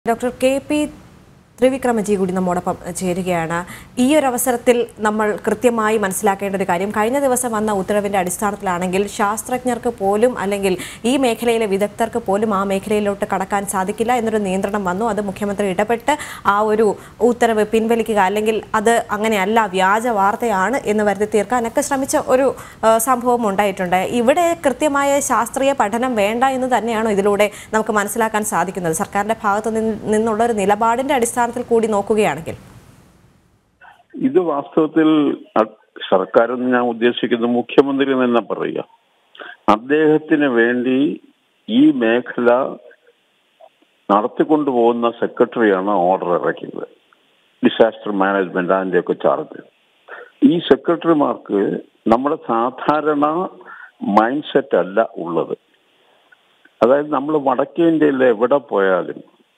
doctor K P ത്രിവിക്രമജി കൂടി നമ്മോടൊപ്പം ചേരുകയാണ് ഈ ഒരു അവസരത്തിൽ നമ്മൾ കൃത്യമായി മനസ്സിലാക്കേണ്ട ഒരു കാര്യം കഴിഞ്ഞ ദിവസം വന്ന ഉത്തരവിന്റെ അടിസ്ഥാനത്തിലാണെങ്കിൽ ശാസ്ത്രജ്ഞർക്ക് പോലും അല്ലെങ്കിൽ ഈ മേഖലയിലെ വിദഗ്ധർക്ക് പോലും ആ മേഖലയിലോട്ട് കടക്കാൻ സാധിക്കില്ല എന്നൊരു നിയന്ത്രണം വന്നു അത് മുഖ്യമന്ത്രി ഇടപെട്ട് ആ ഒരു ഉത്തരവ് പിൻവലിക്കുക അല്ലെങ്കിൽ അത് അങ്ങനെയല്ല വ്യാജ വാർത്തയാണ് എന്ന് വരുത്തി തീർക്കാനൊക്കെ ശ്രമിച്ച ഒരു ആ, സംഭവം ഉണ്ടായിട്ടുണ്ട് ഇവിടെ കൃത്യമായ ശാസ്ത്രീയ പഠനം വേണ്ട എന്ന് തന്നെയാണോ ഇതിലൂടെ നമുക്ക് മനസ്സിലാക്കാൻ സാധിക്കുന്നത് സർക്കാരിന്റെ ഭാഗത്ത് നിന്ന് നിന്നുള്ള ഒരു നിലപാടിന്റെ അടിസ്ഥാനത്തിൽ കൂടി നോക്കുകയാണെങ്കിൽ ഇത് വാസ്തവത്തിൽ അ- സർക്കാരെന്ന് ഞാൻ ഉദ്ദേശിക്കുന്നത് മുഖ്യമന്ത്രി എന്ന് തന്നെ പറയുക അദ്ദേഹത്തിന് വേണ്ടി ഈ മേഖല നടത്തിക്കൊണ്ടുപോകുന്ന സെക്രട്ടറിയാണ് ഓർഡർ ഇറക്കിയത് ഡിസാസ്റ്റർ മാനേജ്മെന്റ് അതിന്റെയൊക്കെ ചാർജ് ഈ സെക്രട്ടറിമാർക്ക് നമ്മുടെ സാധാരണ മൈൻഡ് സെറ്റ് അല്ല ഉള്ളത് അതായത് നമ്മൾ വടക്കേ ഇന്ത്യയിൽ എവിടെ പോയാലും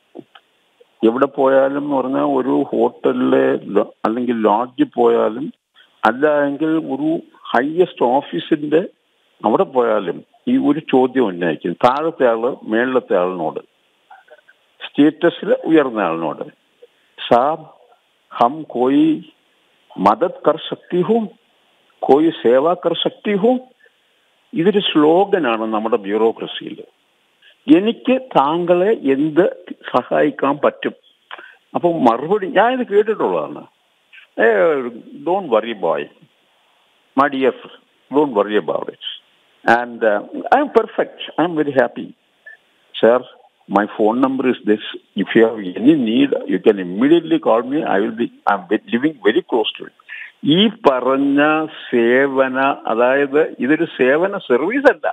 എവിടെ പോയാലും എന്ന് പറഞ്ഞാൽ ഒരു ഹോട്ടലിലെ ലോ- അല്ലെങ്കിൽ ലോഡ്ജിൽ പോയാലും അല്ല എങ്കിൽ ഒരു ഹയസ്റ്റ് ഓഫീസിന്റെ അവിടെ പോയാലും ഈ ഒരു ചോദ്യം ഉന്നയിക്കും താഴത്തെ ആള് മേളിലത്തെ ആളിനോട് സ്റ്റേറ്റസിൽ ഉയർന്ന ആളിനോട് സാബ് ഹം കോയി മദത് കർ സക്തി ഹോ കോയി സേവ കർ സക്തി ഹോ ഇതൊരു സ്ലോഗനാണ് നമ്മുടെ ബ്യൂറോക്രസിയിൽ എനിക്ക് താങ്കളെ എന്ത് സഹായിക്കാൻ പറ്റും അപ്പൊ മറുപടി ഞാൻ ഇത് കേട്ടിട്ടുള്ളതാണ് ഏ don't worry boy my dear don't worry about it and I'm perfect I'm very happy sir my phone number is this if you have any need you can immediately call me I will be I'm living very close to ഈ പറഞ്ഞ സേവന അതായത് ഇതൊരു സേവന service അല്ല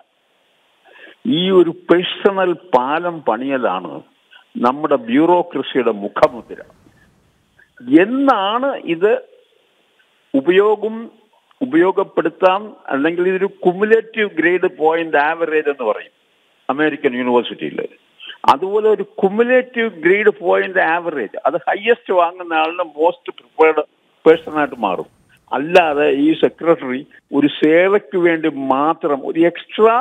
ഈ ഒരു personal പാലം പണിയലാണ് നമ്മുടെ ബ്യൂറോക്രസിയുടെ മുഖമുദ്ര എന്നാണ് ഇത് ഉപയോഗം ഉപയോഗപ്പെടുത്താം അല്ലെങ്കിൽ ഇതൊരു കുമുലേറ്റീവ് ഗ്രേഡ് പോയിന്റ് ആവറേജ് എന്ന് പറയും അമേരിക്കൻ യൂണിവേഴ്സിറ്റിയിൽ അതുപോലെ ഒരു കുമുലേറ്റീവ് ഗ്രേഡ് പോയിന്റ് ആവറേജ് അത് ഹയസ്റ്റ് വാങ്ങുന്ന ആളിന് മോസ്റ്റ് പ്രിപ്പയർഡ് പേഴ്സൺ ആയിട്ട് മാറും അല്ലാതെ ഈ സെക്രട്ടറി ഒരു സേവയ്ക്ക് വേണ്ടി മാത്രം ഒരു എക്സ്ട്രാ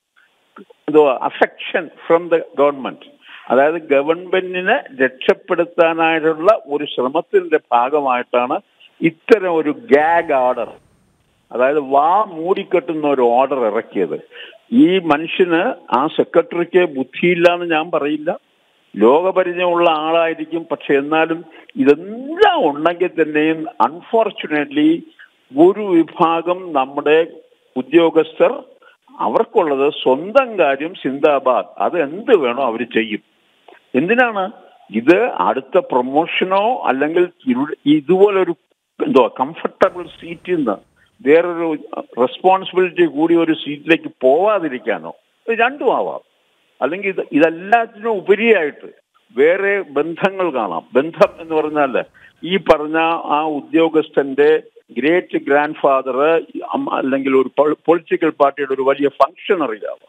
എന്തോ അഫെക്ഷൻ ഫ്രം ദ ഗവൺമെന്റ് അതായത് ഗവൺമെന്റിനെ രക്ഷപ്പെടുത്താനായിട്ടുള്ള ഒരു ശ്രമത്തിന്റെ ഭാഗമായിട്ടാണ് ഇത്തരം ഒരു ഗാഗ് ഓർഡർ അതായത് വാ മൂടിക്കെട്ടുന്ന ഒരു ഓർഡർ ഇറക്കിയത് ഈ മനുഷ്യന് ആ സെക്രട്ടറിക്ക് ബുദ്ധിയില്ല എന്ന് ഞാൻ പറയില്ല ലോകപരിചയമുള്ള ആളായിരിക്കും പക്ഷെ എന്നാലും ഇതെല്ലാം ഉണ്ടെങ്കിൽ തന്നെയും അൺഫോർച്ചുനേറ്റ്ലി ഒരു വിഭാഗം നമ്മുടെ ഉദ്യോഗസ്ഥർ അവർക്കുള്ളത് സ്വന്തം കാര്യം സിന്ദാബാദ് അത് എന്ത് വേണോ അവർ ചെയ്യും എന്തിനാണ് ഇത് അടുത്ത പ്രൊമോഷനോ അല്ലെങ്കിൽ ഇരു- ഇതുപോലൊരു എന്തോ കംഫർട്ടബിൾ സീറ്റിൽ നിന്ന് വേറൊരു റെസ്പോൺസിബിലിറ്റി കൂടി ഒരു സീറ്റിലേക്ക് പോവാതിരിക്കാനോ ഇത് രണ്ടും ആവാം അല്ലെങ്കിൽ ഇത് ഇതെല്ലാത്തിനും ഉപരിയായിട്ട് വേറെ ബന്ധങ്ങൾ കാണാം ബന്ധം എന്ന് പറഞ്ഞാൽ ഈ പറഞ്ഞ ആ ഉദ്യോഗസ്ഥന്റെ ഗ്രേറ്റ് ഗ്രാൻഡ് ഫാദർ അല്ലെങ്കിൽ ഒരു പൊളിറ്റിക്കൽ പാർട്ടിയുടെ ഒരു വലിയ ഫംഗ്ഷണറി ആവാം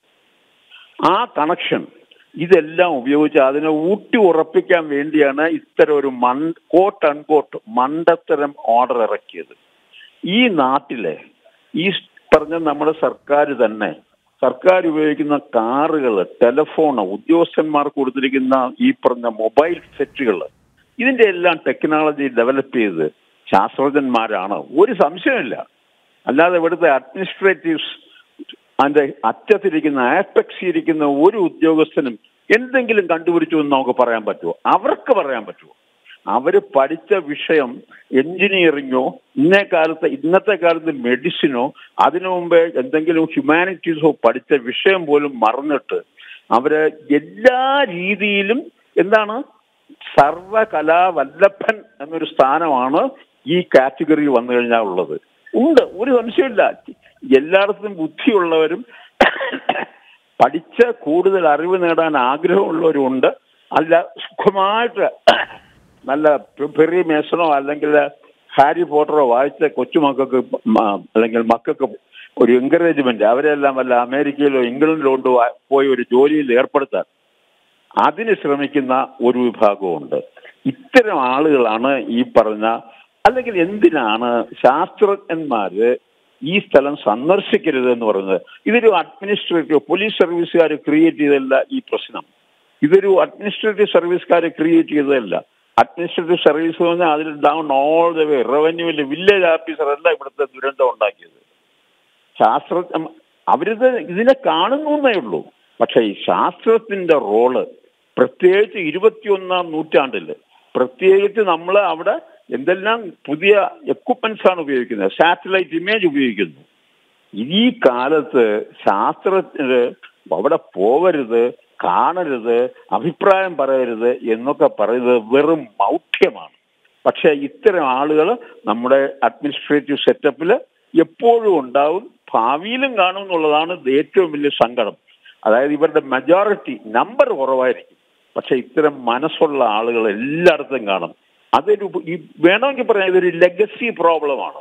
ആ കണക്ഷൻ ഇതെല്ലാം ഉപയോഗിച്ച് അതിനെ ഊട്ടി ഉറപ്പിക്കാൻ വേണ്ടിയാണ് ഇത്തരം ഒരു മൺ കോട്ട് അൺകോട്ട് മണ്ടത്തരം ഓർഡർ ഇറക്കിയത് ഈ നാട്ടിലെ ഈ പറഞ്ഞ നമ്മുടെ സർക്കാർ തന്നെ സർക്കാർ ഉപയോഗിക്കുന്ന കാറുകൾ ടെലഫോൺ ഉദ്യോഗസ്ഥന്മാർക്ക് കൊടുത്തിരിക്കുന്ന ഈ പറഞ്ഞ മൊബൈൽ സെറ്റുകൾ ഇതിന്റെ എല്ലാം ടെക്നോളജി ഡെവലപ്പ് ചെയ്ത് ശാസ്ത്രജ്ഞന്മാരാണ് ഒരു സംശയമില്ല അല്ലാതെ ഇവിടുത്തെ അഡ്മിനിസ്ട്രേറ്റീവ്സ് അതിന്റെ അറ്റത്തിരിക്കുന്ന ആപെക്സ് ഇരിക്കുന്ന ഒരു ഉദ്യോഗസ്ഥനും എന്തെങ്കിലും കണ്ടുപിടിച്ചു എന്ന് നമുക്ക് പറയാൻ പറ്റുമോ അവർക്ക് പറയാൻ പറ്റുമോ അവര് പഠിച്ച വിഷയം എഞ്ചിനീയറിങ്ങോ ഇന്നേ കാലത്ത് ഇന്നത്തെ കാലത്ത് മെഡിസിനോ അതിനു മുമ്പേ എന്തെങ്കിലും ഹ്യൂമാനിറ്റീസോ പഠിച്ച വിഷയം പോലും മറന്നിട്ട് അവര് എല്ലാ രീതിയിലും എന്താണ് സർവകലാവല്ലഭൻ എന്നൊരു സ്ഥാനമാണ് ഈ കാറ്റഗറി വന്നു കഴിഞ്ഞാൽ ഉള്ളത് ഉണ്ട് ഒരു സംശയമില്ല എല്ലായിടത്തും ബുദ്ധിയുള്ളവരും പഠിച്ച് കൂടുതൽ അറിവ് നേടാൻ ആഗ്രഹമുള്ളവരും ഉണ്ട് അല്ല സുഖമായിട്ട് നല്ല പെറി മേസണോ അല്ലെങ്കിൽ ഹാരി പോട്ടറോ വായിച്ച കൊച്ചുമക്കൾക്ക് മ- അല്ലെങ്കിൽ മക്കൾക്ക് ഒരു എൻകറേജ്മെന്റ് അവരെല്ലാം വല്ല അമേരിക്കയിലോ ഇംഗ്ലണ്ടിലോ കൊണ്ട് വാ- പോയി ഒരു ജോലിയിൽ ഏർപ്പെടുത്താൻ അതിന് ശ്രമിക്കുന്ന ഒരു വിഭാഗമുണ്ട് ഇത്തരം ആളുകളാണ് ഈ പറഞ്ഞ അല്ലെങ്കിൽ എന്തിനാണ് ശാസ്ത്രജ്ഞന്മാര് ഈ സ്ഥലം സന്ദർശിക്കരുത് എന്ന് പറയുന്നത് ഇതൊരു അഡ്മിനിസ്ട്രേറ്റീവ് പോലീസ് സർവീസുകാർ ക്രിയേറ്റ് ചെയ്തല്ല ഈ പ്രശ്നം ഇതൊരു അഡ്മിനിസ്ട്രേറ്റീവ് സർവീസുകാരെ ക്രിയേറ്റ് ചെയ്തതല്ല അഡ്മിനിസ്ട്രേറ്റീവ് സർവീസ് എന്ന് പറഞ്ഞാൽ അതിൽ ഡൗൺ ഓൾ ദ വേ റവന്യൂവിലെ വില്ലേജ് ഓഫീസർ അല്ല ഇവിടുത്തെ ദുരന്തം ഉണ്ടാക്കിയത് ശാസ്ത്ര അവരിത് ഇതിനെ കാണുന്നു എന്നേ ഉള്ളൂ പക്ഷെ ഈ ശാസ്ത്രത്തിന്റെ റോള് പ്രത്യേകിച്ച് ഇരുപത്തിയൊന്നാം നൂറ്റാണ്ടില് പ്രത്യേകിച്ച് നമ്മൾ അവിടെ എന്തെല്ലാം പുതിയ എക്വിപ്മെന്റ്സ് ആണ് ഉപയോഗിക്കുന്നത് സാറ്റലൈറ്റ് ഇമേജ് ഉപയോഗിക്കുന്നു ഈ കാലത്ത് ശാസ്ത്രജ്ഞര് അവിടെ പോവരുത് കാണരുത് അഭിപ്രായം പറയരുത് എന്നൊക്കെ പറയുന്നത് വെറും മൗഢ്യമാണ് പക്ഷെ ഇത്തരം ആളുകൾ നമ്മുടെ അഡ്മിനിസ്ട്രേറ്റീവ് സെറ്റപ്പിൽ എപ്പോഴും ഉണ്ടാവും ഭാവിയിലും കാണും എന്നുള്ളതാണ് ഏറ്റവും വലിയ സങ്കടം അതായത് ഇവരുടെ മെജോറിറ്റി നമ്പർ കുറവായിരിക്കും പക്ഷെ ഇത്തരം മനസ്സുള്ള ആളുകൾ എല്ലായിടത്തും കാണും അതൊരു ഈ വേണമെങ്കിൽ പറയാം ഇതൊരു ലെഗസി പ്രോബ്ലമാണ്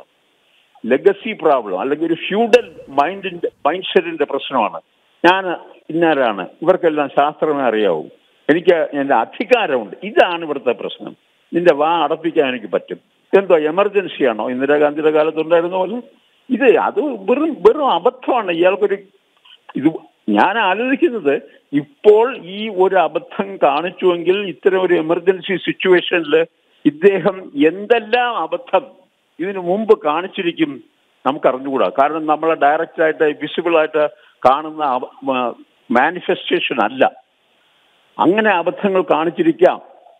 ലെഗസി പ്രോബ്ലം അല്ലെങ്കിൽ ഒരു ഫ്യൂഡൽ മൈൻഡിന്റെ മൈൻഡ് സെറ്റിന്റെ പ്രശ്നമാണ് ഞാൻ ഇന്നാരാണ് ഇവർക്കെല്ലാം ശാസ്ത്രമേ അറിയാവൂ എനിക്ക് എന്റെ അധികാരമുണ്ട് ഇതാണ് ഇവിടുത്തെ പ്രശ്നം നിന്റെ വാ അടപ്പിക്കാൻ എനിക്ക് പറ്റും എന്തോ എമർജൻസി ആണോ ഇന്ദിരാഗാന്ധിയുടെ കാലത്തുണ്ടായിരുന്ന പോലെ ഇത് അത് വെറും വെറും അബദ്ധമാണ് ഇയാൾക്കൊരു ഇത് ഞാൻ ആലോചിക്കുന്നത് ഇപ്പോൾ ഈ ഒരു അബദ്ധം കാണിച്ചുവെങ്കിൽ ഇത്തരം ഒരു എമർജൻസി സിറ്റുവേഷനിൽ ഇദ്ദേഹം എന്തെല്ലാം അബദ്ധം ഇതിനു മുമ്പ് കാണിച്ചിരിക്കും നമുക്ക് അറിഞ്ഞുകൂടാ കാരണം നമ്മളെ ഡയറക്റ്റ് ആയിട്ട് വിസിബിൾ ആയിട്ട് കാണുന്ന മാനിഫെസ്റ്റേഷൻ അല്ല അങ്ങനെ അബദ്ധങ്ങൾ കാണിച്ചിരിക്കാം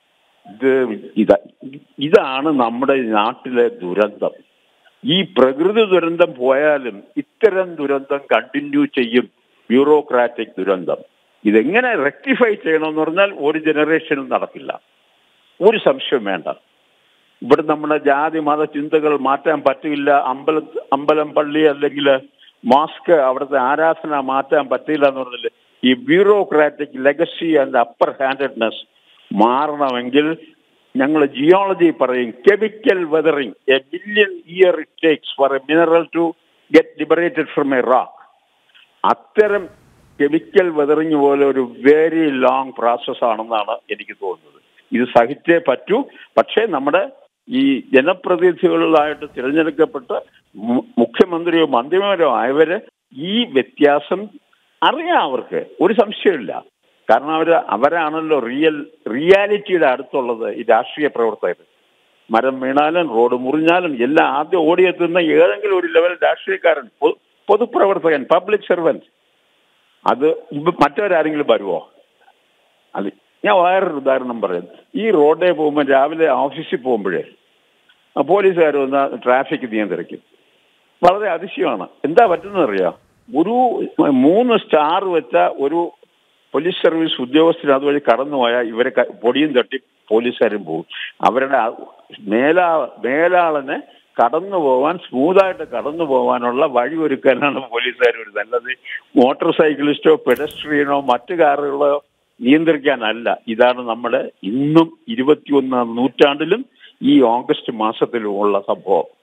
ഇത് ഇത ഇതാണ് നമ്മുടെ നാട്ടിലെ ദുരന്തം ഈ പ്രകൃതി ദുരന്തം പോയാലും ഇത്തരം ദുരന്തം കണ്ടിന്യൂ ചെയ്യും ബ്യൂറോക്രാറ്റിക് ദുരന്തം ഇതെങ്ങനെ റെക്ടിഫൈ ചെയ്യണമെന്ന് പറഞ്ഞാൽ ഒരു ജനറേഷനും നടക്കില്ല ഒരു സംശയം വേണ്ട ഇവിടെ നമ്മുടെ ജാതി മത ചിന്തകൾ മാറ്റാൻ പറ്റില്ല അമ്പല അമ്പലം പള്ളി അല്ലെങ്കിൽ മാസ്ക് അവിടുത്തെ ആരാധന മാറ്റാൻ പറ്റില്ല എന്ന് പറഞ്ഞാൽ ഈ bureaucratic legacy and upper handedness മാറണമെങ്കിൽ ഞങ്ങൾ ജിയോളജി പറയും chemical weathering a million year it takes for a mineral to get liberated from a rock അത്തരം കെമിക്കൽ വെതറിങ് പോലെ ഒരു വെരി ലോങ് പ്രോസസ് ആണെന്നാണ് എനിക്ക് തോന്നുന്നത് ഇത് സഹിച്ചേ പറ്റൂ പക്ഷേ നമ്മുടെ ഈ ജനപ്രതിനിധികളിലായിട്ട് തിരഞ്ഞെടുക്കപ്പെട്ട് മുഖ്യമന്ത്രിയോ മന്ത്രിമാരോ ആയവര് ഈ വ്യത്യാസം അറിയാം അവർക്ക് ഒരു സംശയമില്ല കാരണം അവർ അവരാണല്ലോ റിയൽ റിയാലിറ്റിയുടെ അടുത്തുള്ളത് ഈ രാഷ്ട്രീയ പ്രവർത്തകർ മരം വീണാലും റോഡ് മുറിഞ്ഞാലും എല്ലാം ആദ്യം ഓടിയെത്തുന്ന ഏതെങ്കിലും ഒരു ലെവൽ രാഷ്ട്രീയക്കാരൻ പൊതുപ്രവർത്തകൻ പബ്ലിക് സർവൻറ്റ് അത് മറ്റവരാരെങ്കിലും വരുമോ അത് ഞാൻ വേറൊരു ഉദാഹരണം പറയാം ഈ റോഡേ പോകുമ്പോൾ രാവിലെ ഓഫീസിൽ പോകുമ്പോഴേ പോലീസുകാർ വന്ന് ട്രാഫിക് നിയന്ത്രിക്കും വളരെ അതിശയമാണ് എന്താ പറ്റുന്നത് അറിയാം ഒരു മൂന്ന് സ്റ്റാർ വെച്ച ഒരു പോലീസ് സർവീസ് ഉദ്യോഗസ്ഥർ അതുവഴി കടന്നുപോയാൽ ഇവരെ പൊടിയും തട്ടി പോലീസുകാരും പോകും അവരുടെ മേലാ മേലാളനെ കടന്നു പോവാൻ സ്മൂത്തായിട്ട് കടന്നു പോകാനുള്ള വഴി ഒരുക്കാനാണ് പോലീസുകാർ വരുന്നത് അല്ലാതെ മോട്ടോർ സൈക്കിളിസ്റ്റോ പെഡസ്ട്രിയനോ മറ്റു കാറുകളോ നിയന്ത്രിക്കാനല്ല ഇതാണ് നമ്മുടെ ഇന്നും ഇരുപത്തിയൊന്നാം നൂറ്റാണ്ടിലും ഈ ഓഗസ്റ്റ് മാസത്തിലും ഉള്ള സംഭവം